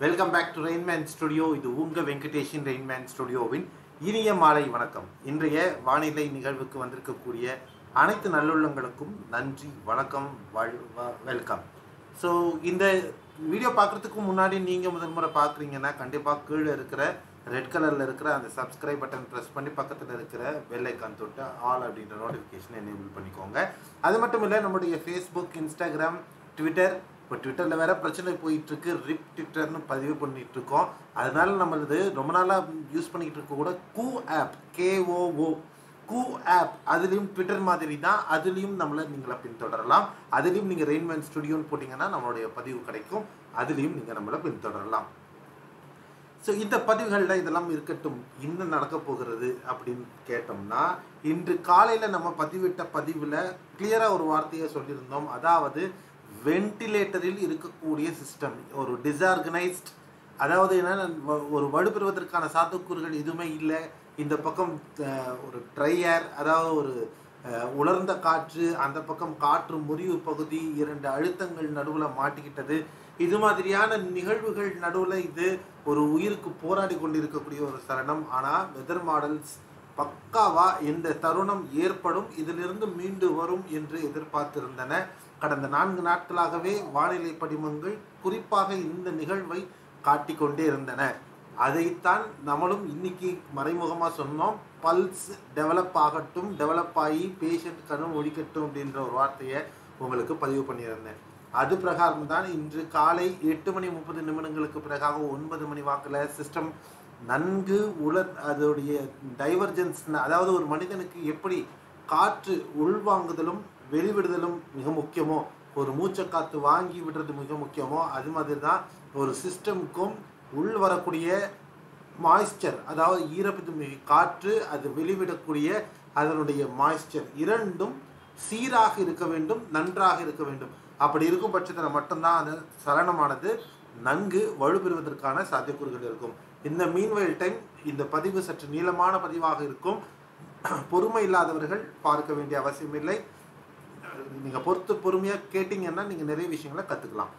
welcome back to Rainman studio இது உங்க Venkatesan Rainman ஸ்டுடியோவின் இனிய மாலை வணக்கம் இன்றைய வானிலை நிகழ்வுக்கு வந்திருக்கக்கூடிய அனைத்து நல்லுள்ளங்களுக்கும் நன்றி வணக்கம் வாழ் வ- வெல்கம் ஸோ இந்த வீடியோ பார்க்குறதுக்கு முன்னாடி நீங்கள் முதல் முறை பார்க்குறீங்கன்னா கண்டிப்பாக கீழே இருக்கிற ரெட் கலரில் இருக்கிற அந்த சப்ஸ்கிரைப் பட்டன் ப்ரெஸ் பண்ணி பக்கத்தில் இருக்கிற பெல் ஐக்கான் தொட்டு ஆல் அப்படின்ற நோட்டிஃபிகேஷனை எனேபிள் பண்ணிக்கோங்க அது மட்டும் இல்லை நம்முடைய ஃபேஸ்புக் இன்ஸ்டாகிராம் ட்விட்டர் இப்போ ட்விட்டரில் வேற பிரச்சனை போயிட்டு இருக்கு ரிப் ட்விட்டர்னு பதிவு பண்ணிட்டு இருக்கோம் அதனால நம்மளது ரொம்ப நாளாக யூஸ் பண்ணிக்கிட்டு இருக்க கூட கூ ஆப் கேஓஓ கூ ஆப் அதுலேயும் ட்விட்டர் மாதிரி தான் அதுலேயும் நம்மளை நீங்கள பின்தொடரலாம் அதுலேயும் நீங்கள் ரெயின்மேன் ஸ்டுடியோன்னு போட்டிங்கன்னா நம்மளுடைய பதிவு கிடைக்கும் அதுலேயும் நீங்கள் நம்மளை பின்தொடரலாம் ஸோ இந்த பதிவுகளில் இதெல்லாம் இருக்கட்டும் இன்னும் நடக்க போகிறது அப்படின்னு கேட்டோம்னா இன்று காலையில் நம்ம பதிவிட்ட பதிவில் கிளியராக ஒரு வார்த்தையை சொல்லியிருந்தோம் அதாவது வென்டிலேட்டரில் இருக்கக்கூடிய சிஸ்டம் ஒரு டிஸ்ஆர்கனைஸ்ட் அதாவது என்ன ஒரு வலுப்பெறுவதற்கான சாத்தியக்கூறுகள் எதுவுமே இல்லை இந்த பக்கம் அஹ், ஒரு ட்ரை ஏர் அதாவது ஒரு அஹ், உலர்ந்த காற்று அந்த பக்கம் காற்று முறிவு பகுதி இரண்டு அழுத்தங்கள் நடுவில் மாட்டிக்கிட்டது இது மாதிரியான நிகழ்வுகள் நடுவில் இது ஒரு உயிருக்கு போராடி கொண்டிருக்கக்கூடிய ஒரு சரணம் ஆனால் வெதர் மாடல்ஸ் பக்காவா இந்த தருணம் ஏற்படும் இதிலிருந்து மீண்டு வரும் என்று எதிர்பார்த்திருந்தன கடந்த நான்கு நாட்களாகவே வானிலை படிமங்கள் குறிப்பாக இந்த நிகழ்வை காட்டிக்கொண்டே இருந்தன அதைத்தான் நம்மளும் இன்னைக்கு மறைமுகமாக சொன்னோம் பல்ஸ் டெவலப் ஆகட்டும் டெவலப் ஆகி பேஷண்ட் கரும் ஒழிக்கட்டும் அப்படின்ற ஒரு வார்த்தையை உங்களுக்கு பதிவு பண்ணியிருந்தேன் அது பிரகாரம் தான் இன்று காலை எட்டு மணி முப்பது நிமிடங்களுக்கு பிறகாக ஒன்பது மணி வாக்கில் சிஸ்டம் நன்கு உலர் அதோடைய டைவர்ஜென்ஸ் அதாவது ஒரு மனிதனுக்கு எப்படி காற்று உள்வாங்குதலும் வெளிவிடுதலும் மிக முக்கியமோ ஒரு மூச்சை காற்று வாங்கி விடுறது மிக முக்கியமோ அது மாதிரி தான் ஒரு சிஸ்டமுக்கும் உள் வரக்கூடிய மாய்ஸ்சர் அதாவது ஈரப்பதம் காற்று அது வெளிவிடக்கூடிய அதனுடைய மாய்ஸ்சர் இரண்டும் சீராக இருக்க வேண்டும் நன்றாக இருக்க வேண்டும் அப்படி இருக்கும் பட்சத்தில் மட்டும்தான் அந்த சலனமானது நன்கு வலுப்பெறுவதற்கான சாத்தியக்கூறுகள் இருக்கும் இந்த மீன்வெயில் டைம் இந்த பதிவு சற்று நீளமான பதிவாக இருக்கும் பொறுமை இல்லாதவர்கள் பார்க்க வேண்டிய அவசியம் இல்லை நீங்கள் பொறுத்து பொறுமையாக கேட்டிங்கன்னா நீங்கள் நிறைய விஷயங்களை கற்றுக்கலாம்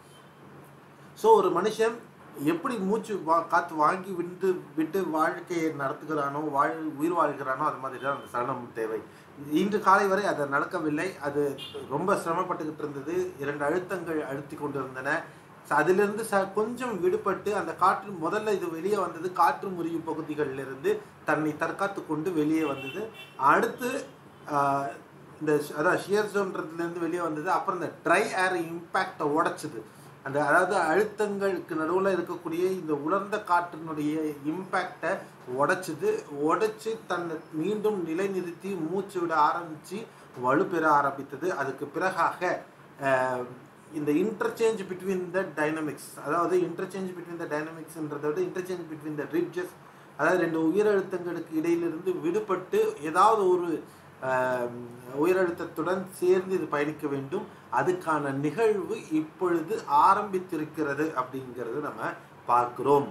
ஸோ ஒரு மனுஷன் எப்படி மூச்சு வா காற்று வாங்கி விட்டு விட்டு வாழ்க்கையை நடத்துகிறானோ வாழ் உயிர் வாழ்கிறானோ அது மாதிரி தான் அந்த சலனம் தேவை இன்று காலை வரை அது நடக்கவில்லை அது ரொம்ப சிரமப்பட்டுக்கிட்டு இருந்தது இரண்டு அழுத்தங்கள் அழுத்தி கொண்டிருந்தன So, அதிலிருந்து ச கொஞ்சம் விடுபட்டு அந்த காற்று முதல்ல இது வெளியே வந்தது காற்று முறிவு பகுதிகளிலிருந்து தன்னை தற்காத்து கொண்டு வெளியே வந்தது அடுத்து ஆஹ், இந்த ஷ்- அதான் ஷியர் ஜோன்றதுலேருந்து வெளியே வந்தது அப்புறம் இந்த ட்ரை ஏர் இம்பேக்டை உடைச்சுது அந்த அதாவது அழுத்தங்களுக்கு நடுவில் இருக்கக்கூடிய இந்த உலர்ந்த காற்றினுடைய இம்பேக்டை உடைச்சுது உடைச்சு தன்னை மீண்டும் நிலைநிறுத்தி மூச்சு விட ஆரம்பித்து வலுப்பெற ஆரம்பித்தது அதுக்கு பிறகாக ஆஹ், இந்த இன்டர்சேஞ்ச் பிட்வீன் த டைனமிக்ஸ் அதாவது இன்டர்சேஞ்ச் பிட்வீன் த டைனமிக்ஸ்ன்றதை விட இன்டர்சேஞ்ச் பிட்வீன் த ரிட்ஜஸ் அதாவது ரெண்டு உயிரழுத்தங்களுக்கு இடையிலிருந்து விடுபட்டு ஏதாவது ஒரு ஆஹ், உயிரழுத்தத்துடன் சேர்ந்து இது பயணிக்க வேண்டும் அதுக்கான நிகழ்வு இப்பொழுது ஆரம்பித்திருக்கிறது அப்படிங்கிறது நம்ம பார்க்கிறோம்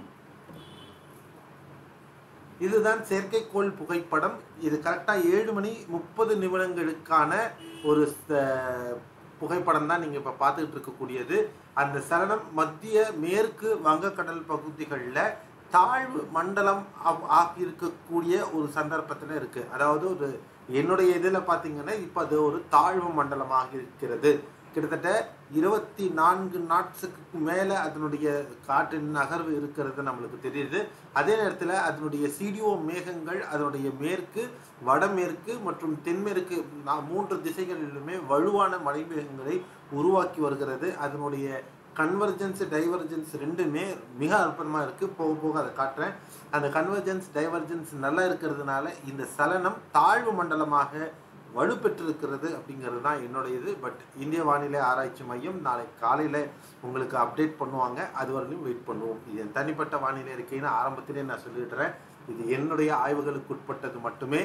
இதுதான் செயற்கைக்கோள் புகைப்படம் இது கரெக்டாக ஏழு மணி முப்பது நிமிடங்களுக்கான ஒரு ச- புகைப்படம் தான் நீங்கள் இப்போ பார்த்துக்கிட்டு இருக்கக்கூடியது அந்த சலனம் மத்திய மேற்கு வங்கக்கடல் பகுதிகளில் தாழ்வு மண்டலம் ஆ- ஆகியிருக்கக்கூடிய ஒரு சந்தர்ப்பத்தில் இருக்குது அதாவது ஒரு என்னுடைய இதில் பார்த்தீங்கன்னா இப்போ அது ஒரு தாழ்வு மண்டலமாக இருக்கிறது கிட்டத்தட்ட இருபத்தி நான்கு நாட்ஸுக்கு மேலே அதனுடைய காற்றின் நகர்வு இருக்கிறது நம்மளுக்கு தெரியுது அதே நேரத்தில் அதனுடைய சிடிஓ மேகங்கள் அதனுடைய மேற்கு வடமேற்கு மற்றும் தென்மேற்கு நா- மூன்று திசைகளிலுமே வலுவான மழை மேகங்களை உருவாக்கி வருகிறது அதனுடைய கன்வர்ஜென்ஸ் டைவர்ஜென்ஸ் ரெண்டுமே மிக அற்புதமாக இருக்குது போக போக அதை காட்டுறேன் அந்த கன்வர்ஜென்ஸ் டைவர்ஜென்ஸ் நல்லா இருக்கிறதுனால இந்த சலனம் தாழ்வு மண்டலமாக வலுப்பெற்றிருக்கிறது அப்படிங்கிறது தான் என்னுடைய இது பட் இந்திய வானிலை ஆராய்ச்சி மையம் நாளை காலையில் உங்களுக்கு அப்டேட் பண்ணுவாங்க அது வரையிலும் வெயிட் பண்ணுவோம் இது என் தனிப்பட்ட வானிலை இருக்கைன்னு ஆரம்பத்திலே நான் சொல்லிடுறேன் இது என்னுடைய ஆய்வுகளுக்கு உட்பட்டது மட்டுமே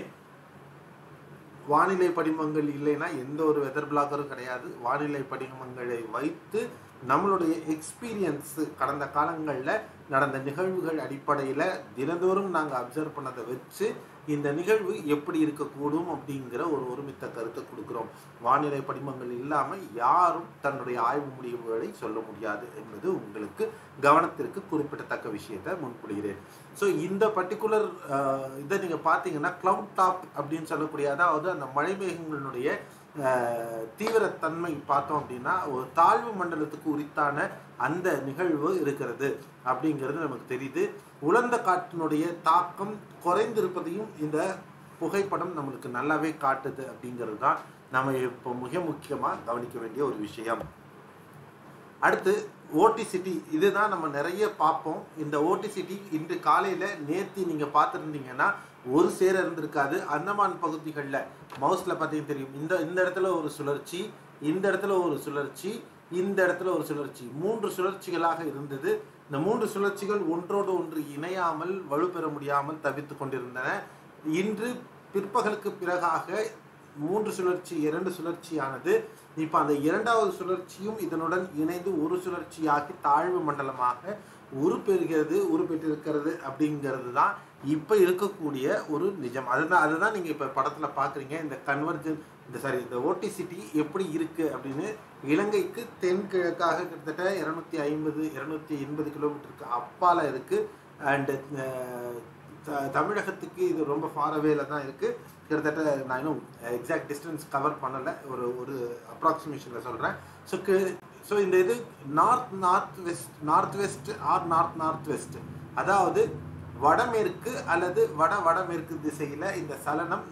வானிலை படிமங்கள் இல்லைன்னா எந்த ஒரு வெதர் பிளாகரும் கிடையாது வானிலை படிமங்களை வைத்து நம்மளுடைய எக்ஸ்பீரியன்ஸ் கடந்த காலங்களில் நடந்த நிகழ்வுகள் அடிப்படையில் தினந்தோறும் நாங்கள் அப்சர்வ் பண்ணதை வச்சு இந்த நிகழ்வு எப்படி இருக்கக்கூடும் அப்படிங்கிற ஒரு ஒருமித்த கருத்தை கொடுக்குறோம் வானிலை படிமங்கள் இல்லாமல் யாரும் தன்னுடைய ஆய்வு முடிவுகளை சொல்ல முடியாது என்பது உங்களுக்கு கவனத்திற்கு குறிப்பிடத்தக்க விஷயத்தை முன்கொள்கிறேன் ஸோ இந்த பர்டிகுலர் இதை நீங்கள் பார்த்தீங்கன்னா க்ளவுட் டாப் அப்படின்னு சொல்லக்கூடிய அதாவது அந்த மழை மேகங்களினுடைய அஹ், தீவிரத்தன்மை பார்த்தோம் அப்படின்னா ஒரு தாழ்வு மண்டலத்துக்கு உரித்தான அந்த நிகழ்வு இருக்கிறது அப்படிங்கிறது நமக்கு தெரியுது உலர்ந்த காற்றினுடைய தாக்கம் குறைந்திருப்பதையும் இந்த புகைப்படம் நம்மளுக்கு நல்லாவே காட்டுது அப்படிங்கிறது தான் நம்ம இப்போ மிக முக்கியமாக கவனிக்க வேண்டிய ஒரு விஷயம் அடுத்து ஓடிசிட்டி இதுதான் நம்ம நிறைய பார்ப்போம் இந்த ஓடிசிட்டி இன்று காலையில் நேத்தி நீங்கள் பார்த்துருந்தீங்கன்னா ஒரு சேர இருந்திருக்காது அந்தமான் பகுதிகளில் மவுஸில் பார்த்தீங்கன்னா தெரியும் இந்த இந்த இடத்துல ஒரு சுழற்சி இந்த இடத்துல ஒரு சுழற்சி இந்த இடத்துல ஒரு சுழற்சி மூன்று சுழற்சிகளாக இருந்தது இந்த மூன்று சுழற்சிகள் ஒன்றோடு ஒன்று இணையாமல் வலுப்பெற முடியாமல் தவித்து கொண்டிருந்தன இன்று பிற்பகலுக்கு பிறகாக மூன்று சுழற்சி இரண்டு சுழற்சியானது இப்போ அந்த இரண்டாவது சுழற்சியும் இதனுடன் இணைந்து ஒரு சுழற்சியாகி தாழ்வு மண்டலமாக உருப்பெறுகிறது உருப்பெற்றிருக்கிறது அப்படிங்கிறது தான் இப்போ இருக்கக்கூடிய ஒரு நிஜம் அதுதான் அதுதான் நீங்கள் இப்போ படத்தில் பார்க்குறீங்க இந்த கன்வர்ஜன் இந்த சாரி இந்த ஓடிசிட்டி எப்படி இருக்குது அப்படின்னு இலங்கைக்கு தென்கிழக்காக கிட்டத்தட்ட இரநூத்தி ஐம்பது இரநூத்தி எண்பது கிலோமீட்டருக்கு அப்பால் இருக்குது அண்டு தமிழகத்துக்கு இது ரொம்ப ஃபாரவேல தான் இருக்குது கிட்டத்தட்ட நான் இன்னும் எக்ஸாக்ட் டிஸ்டன்ஸ் கவர் பண்ணலை ஒரு ஒரு அப்ராக்சிமேஷனில் சொல்கிறேன் ஸோ ஸோ இந்த இது north north west north west or north north west அதாவது வடமேற்கு அல்லது வட வடமேற்கு திசையில் இந்த சலனம்